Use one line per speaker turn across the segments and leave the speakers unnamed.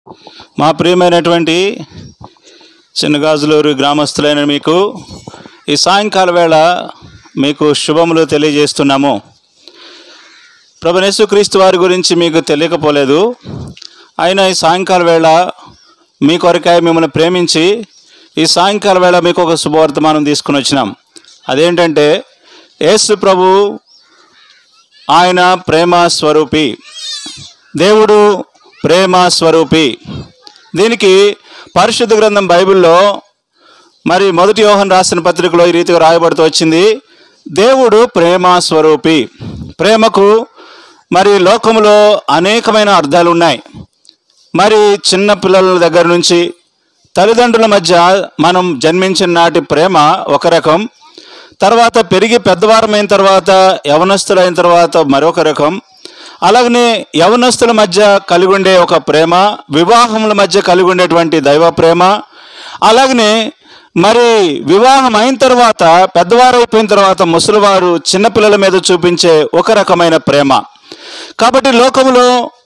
మా ప్రియమైనటువంటి చిన్నగాజులూరు గ్రామస్తులైన మీకు ఈ సాయంకాల వేళ మీకు శుభములు తెలియజేస్తున్నాము ప్రభు క్రీస్తు వారి గురించి మీకు తెలియకపోలేదు ఆయన ఈ సాయంకాల వేళ మీ కొరకాయ మిమ్మల్ని ప్రేమించి ఈ సాయంకాల వేళ మీకు ఒక శుభవర్తమానం తీసుకుని వచ్చినాం అదేంటంటే యేసు ప్రభు ఆయన ప్రేమ స్వరూపి దేవుడు ప్రేమ స్వరూపి దీనికి పరిశుద్ధ గ్రంథం బైబిల్లో మరి మొదటి యోహన్ రాసిన పత్రికలో ఈ రీతిగా రాయబడుతూ వచ్చింది దేవుడు ప్రేమ స్వరూపి ప్రేమకు మరి లోకములో అనేకమైన అర్థాలు ఉన్నాయి మరి చిన్న పిల్లల దగ్గర నుంచి తల్లిదండ్రుల మధ్య మనం జన్మించిన నాటి ప్రేమ ఒక రకం తర్వాత పెరిగి పెద్దవారమైన తర్వాత యవనస్తులైన తర్వాత మరొక రకం అలాగనే యవనస్తుల మధ్య కలిగి ఉండే ఒక ప్రేమ వివాహముల మధ్య కలిగి ఉండేటువంటి దైవ ప్రేమ అలాగనే మరి వివాహం అయిన తర్వాత పెద్దవారు అయిపోయిన తర్వాత ముసలివారు చిన్నపిల్లల మీద చూపించే ఒక రకమైన ప్రేమ కాబట్టి లోకములో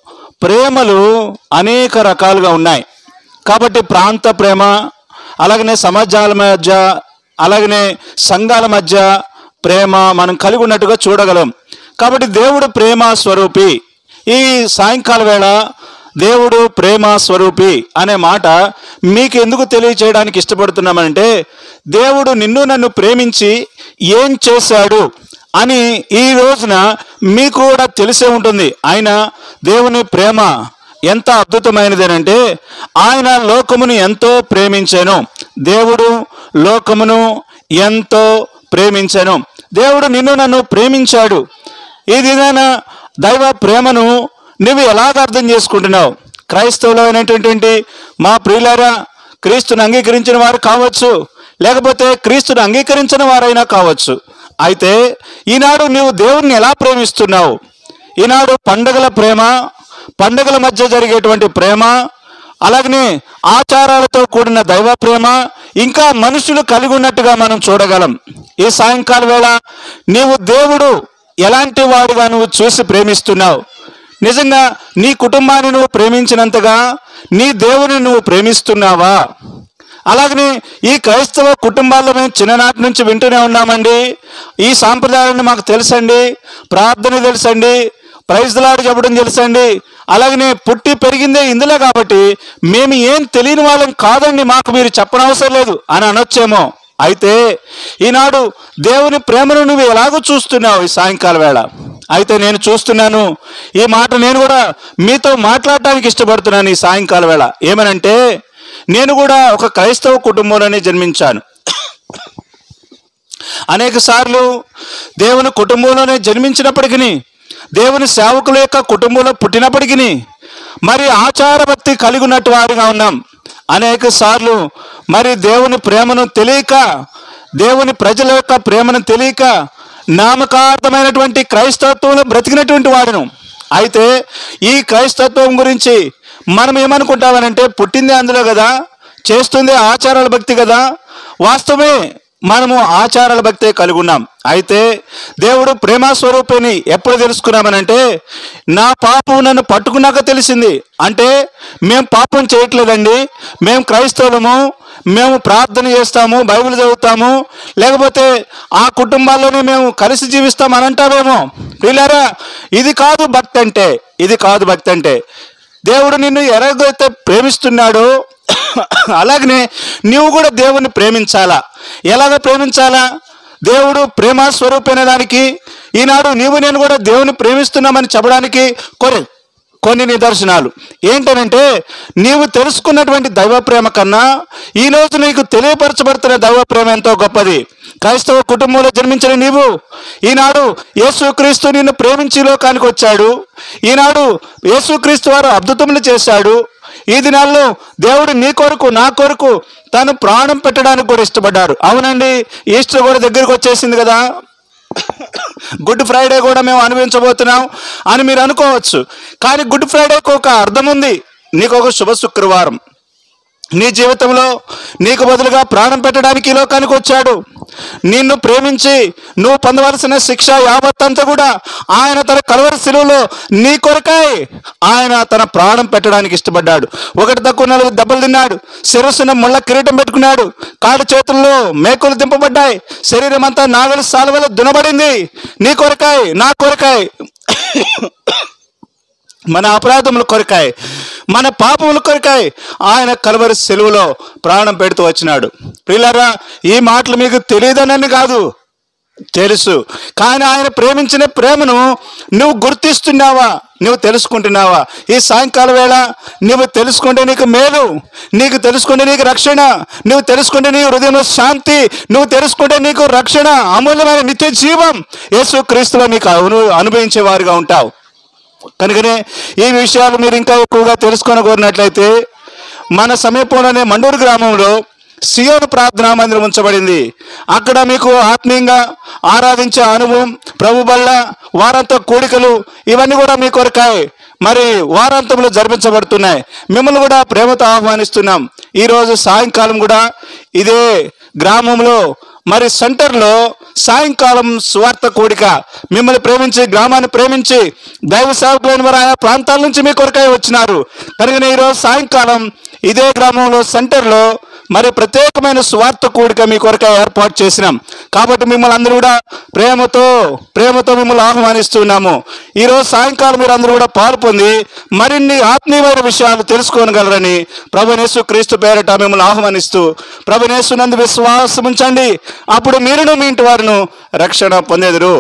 ప్రేమలు అనేక రకాలుగా ఉన్నాయి కాబట్టి ప్రాంత ప్రేమ అలాగనే సమాజాల మధ్య అలాగనే సంఘాల మధ్య ప్రేమ మనం కలిగి ఉన్నట్టుగా చూడగలం కాబట్టి దేవుడు ప్రేమ స్వరూపి ఈ సాయంకాల వేళ దేవుడు ప్రేమ స్వరూపి అనే మాట మీకు ఎందుకు తెలియచేయడానికి ఇష్టపడుతున్నామంటే దేవుడు నిన్ను నన్ను ప్రేమించి ఏం చేశాడు అని ఈ రోజున మీకు కూడా తెలిసే ఉంటుంది ఆయన దేవుని ప్రేమ ఎంత అద్భుతమైనదేనంటే ఆయన లోకమును ఎంతో ప్రేమించాను దేవుడు లోకమును ఎంతో ప్రేమించాను దేవుడు నిన్ను నన్ను ప్రేమించాడు ఈ దినాన దైవ ప్రేమను నువ్వు ఎలాగ అర్థం చేసుకుంటున్నావు క్రైస్తవులు అయినటువంటి మా ప్రియులారా క్రీస్తుని అంగీకరించిన వారు కావచ్చు లేకపోతే క్రీస్తుని అంగీకరించిన వారైనా కావచ్చు అయితే ఈనాడు నీవు దేవుణ్ణి ఎలా ప్రేమిస్తున్నావు ఈనాడు పండగల ప్రేమ పండగల మధ్య జరిగేటువంటి ప్రేమ అలాగనే ఆచారాలతో కూడిన దైవ ప్రేమ ఇంకా మనుషులు కలిగి ఉన్నట్టుగా మనం చూడగలం ఈ సాయంకాల వేళ నీవు దేవుడు ఎలాంటి వాడుగా నువ్వు చూసి ప్రేమిస్తున్నావు నిజంగా నీ కుటుంబాన్ని నువ్వు ప్రేమించినంతగా నీ దేవుని నువ్వు ప్రేమిస్తున్నావా అలాగనే ఈ క్రైస్తవ కుటుంబాల్లో మేము చిన్ననాటి నుంచి వింటూనే ఉన్నామండి ఈ సాంప్రదాయాన్ని మాకు తెలుసండి ప్రార్థన తెలుసండి ప్రైజ్లాడు చెప్పడం తెలుసండి అలాగనే పుట్టి పెరిగిందే ఇందులో కాబట్టి మేము ఏం తెలియని వాళ్ళం కాదండి మాకు మీరు చెప్పనవసరం లేదు అని అనొచ్చేమో అయితే ఈనాడు దేవుని ప్రేమను నువ్వు ఎలాగో చూస్తున్నావు ఈ సాయంకాల వేళ అయితే నేను చూస్తున్నాను ఈ మాట నేను కూడా మీతో మాట్లాడటానికి ఇష్టపడుతున్నాను ఈ సాయంకాల వేళ ఏమనంటే నేను కూడా ఒక క్రైస్తవ కుటుంబంలోనే జన్మించాను అనేక సార్లు దేవుని కుటుంబంలోనే జన్మించినప్పటికీ దేవుని సేవకుల యొక్క కుటుంబంలో పుట్టినప్పటికీ మరి ఆచారభక్తి కలిగి ఉన్నట్టు వారిగా ఉన్నాం అనేక సార్లు మరి దేవుని ప్రేమను తెలియక దేవుని ప్రజల యొక్క ప్రేమను తెలియక నామకార్థమైనటువంటి క్రైస్తవత్వంలో బ్రతికినటువంటి వాడును అయితే ఈ క్రైస్తత్వం గురించి మనం ఏమనుకుంటామనంటే పుట్టింది అందులో కదా చేస్తుంది ఆచారాల భక్తి కదా వాస్తవమే మనము ఆచారాల భక్తే కలిగి ఉన్నాం అయితే దేవుడు ప్రేమ స్వరూపిని ఎప్పుడు తెలుసుకున్నామనంటే నా పాపం నన్ను పట్టుకున్నాక తెలిసింది అంటే మేము పాపం చేయట్లేదండి మేము క్రైస్తవులము మేము ప్రార్థన చేస్తాము బైబిల్ చదువుతాము లేకపోతే ఆ కుటుంబాల్లోనే మేము కలిసి జీవిస్తాం అని అంటామేమో వీళ్ళారా ఇది కాదు భక్తి అంటే ఇది కాదు భక్తి అంటే దేవుడు నిన్ను ఎలాగైతే ప్రేమిస్తున్నాడో అలాగనే నీవు కూడా దేవుణ్ణి ప్రేమించాలా ఎలాగ ప్రేమించాలా దేవుడు ప్రేమ స్వరూపైన దానికి ఈనాడు నీవు నేను కూడా దేవుని ప్రేమిస్తున్నామని చెప్పడానికి కొన్ని కొన్ని నిదర్శనాలు ఏంటనంటే నీవు తెలుసుకున్నటువంటి దైవ ప్రేమ కన్నా ఈ రోజు నీకు తెలియపరచబడుతున్న దైవ ప్రేమ ఎంతో గొప్పది క్రైస్తవ కుటుంబంలో జన్మించిన నీవు ఈనాడు యేసుక్రీస్తు నిన్ను ప్రేమించి ఈ లోకానికి వచ్చాడు ఈనాడు యేసుక్రీస్తు వారు అద్భుతములు చేశాడు ఈ దినాల్లో దేవుడు నీ కొరకు నా కొరకు తను ప్రాణం పెట్టడానికి కూడా ఇష్టపడ్డారు అవునండి ఈస్టర్ కూడా దగ్గరికి వచ్చేసింది కదా గుడ్ ఫ్రైడే కూడా మేము అనుభవించబోతున్నాం అని మీరు అనుకోవచ్చు కానీ గుడ్ ఫ్రైడేకి ఒక అర్థం ఉంది నీకు ఒక శుభ శుక్రవారం నీ జీవితంలో నీకు బదులుగా ప్రాణం పెట్టడానికి ఈ లోకానికి వచ్చాడు నిన్ను ప్రేమించి నువ్వు పొందవలసిన శిక్ష యావత్తంతా కూడా ఆయన తన కలవరి శిలువలో నీ కొరకై ఆయన తన ప్రాణం పెట్టడానికి ఇష్టపడ్డాడు ఒకటి తక్కువ నలుగురు దెబ్బలు తిన్నాడు శిరస్సున ముళ్ళ కిరీటం పెట్టుకున్నాడు కాడు చేతుల్లో మేకులు దింపబడ్డాయి శరీరం అంతా నాగలి సాలువలో దునబడింది నీ కొరకాయ్ నా కొరకాయ్ మన అపరాధముల కొరకాయ్ మన పాపముల కొరకాయ్ ఆయన కలవరి సెలువులో ప్రాణం పెడుతూ వచ్చినాడు ప్రియులారా ఈ మాటలు మీకు తెలియదనని కాదు తెలుసు కానీ ఆయన ప్రేమించిన ప్రేమను నువ్వు గుర్తిస్తున్నావా నువ్వు తెలుసుకుంటున్నావా ఈ సాయంకాల వేళ నువ్వు తెలుసుకుంటే నీకు మేలు నీకు తెలుసుకుంటే నీకు రక్షణ నువ్వు తెలుసుకుంటే నీ హృదయంలో శాంతి నువ్వు తెలుసుకుంటే నీకు రక్షణ అమూల్యమైన నిత్య జీవం యేసు క్రీస్తులో నీకు అను అనుభవించే వారుగా ఉంటావు కనుకనే ఈ విషయాలు మీరు ఇంకా ఎక్కువగా తెలుసుకొని కోరినట్లయితే మన సమీపంలోనే మండూరు గ్రామంలో సియోను ప్రార్థనా మందిరం ఉంచబడింది అక్కడ మీకు ఆత్మీయంగా ఆరాధించే అనుభవం ప్రభు బల్ల వారంతో కూడికలు ఇవన్నీ కూడా మీ కొరకాయి మరి వారాంతంలో జరిపించబడుతున్నాయి మిమ్మల్ని కూడా ప్రేమతో ఆహ్వానిస్తున్నాం ఈరోజు సాయంకాలం కూడా ఇదే గ్రామంలో మరి సెంటర్లో సాయంకాలం స్వార్థ కూడిక మిమ్మల్ని ప్రేమించి గ్రామాన్ని ప్రేమించి దైవ సేవకులైన వారు ఆయా ప్రాంతాల నుంచి మీ కొరకై వచ్చినారు కనుక ఈరోజు సాయంకాలం ఇదే గ్రామంలో సెంటర్లో మరి ప్రత్యేకమైన స్వార్థ కూడిక మీ కొరకై ఏర్పాటు చేసినాం కాబట్టి మిమ్మల్ని అందరూ కూడా ప్రేమతో ప్రేమతో మిమ్మల్ని ఆహ్వానిస్తున్నాము ఈరోజు సాయంకాలం మీరు అందరూ కూడా పాలు పొంది మరిన్ని ఆత్మీయమైన విషయాలు తెలుసుకోగలరని ప్రభునేసు క్రీస్తు పేరట మిమ్మల్ని ఆహ్వానిస్తూ ప్రభునేసు నందు విశ్వాసం ఉంచండి అప్పుడు మీరును మీ ఇంటి వారును రక్షణ పొందేదురు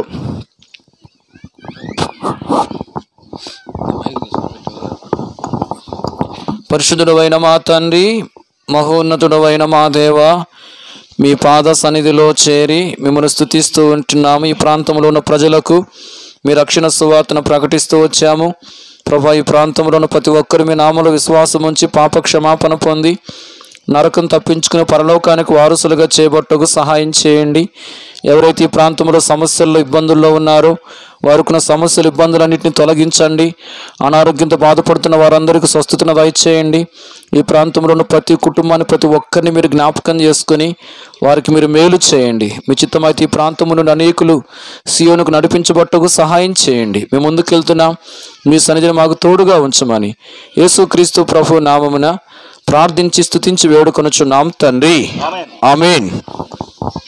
పరిశుద్ధుడవైన మా తండ్రి మహోన్నతుడవైన మా దేవ మీ పాద సన్నిధిలో చేరి మిమ్మల్ని స్థుతిస్తూ ఉంటున్నాము ఈ ప్రాంతంలో ఉన్న ప్రజలకు మీ రక్షణ సువార్తను ప్రకటిస్తూ వచ్చాము ప్రభా ఈ ప్రాంతంలో ఉన్న ప్రతి ఒక్కరు మీ నామలో విశ్వాసం ఉంచి పాప క్షమాపణ పొంది నరకం తప్పించుకుని పరలోకానికి వారసులుగా చేపట్టకు సహాయం చేయండి ఎవరైతే ఈ ప్రాంతంలో సమస్యల్లో ఇబ్బందుల్లో ఉన్నారో వారికున్న సమస్యలు ఇబ్బందులన్నింటినీ తొలగించండి అనారోగ్యంతో బాధపడుతున్న వారందరికీ స్వస్థతను దయచేయండి ఈ ప్రాంతంలో ఉన్న ప్రతి కుటుంబాన్ని ప్రతి ఒక్కరిని మీరు జ్ఞాపకం చేసుకుని వారికి మీరు మేలు చేయండి మీ చిత్తమైతే ఈ ప్రాంతం నుండి అనేకులు సియోనుకు నడిపించబట్టకు సహాయం చేయండి మేము ముందుకెళ్తున్నాం మీ సన్నిధిని మాకు తోడుగా ఉంచమని యేసుక్రీస్తు ప్రభు నామమున ప్రార్థించి స్తుతించి వేడుకొనుచున్నాం తండ్రి ఆమెన్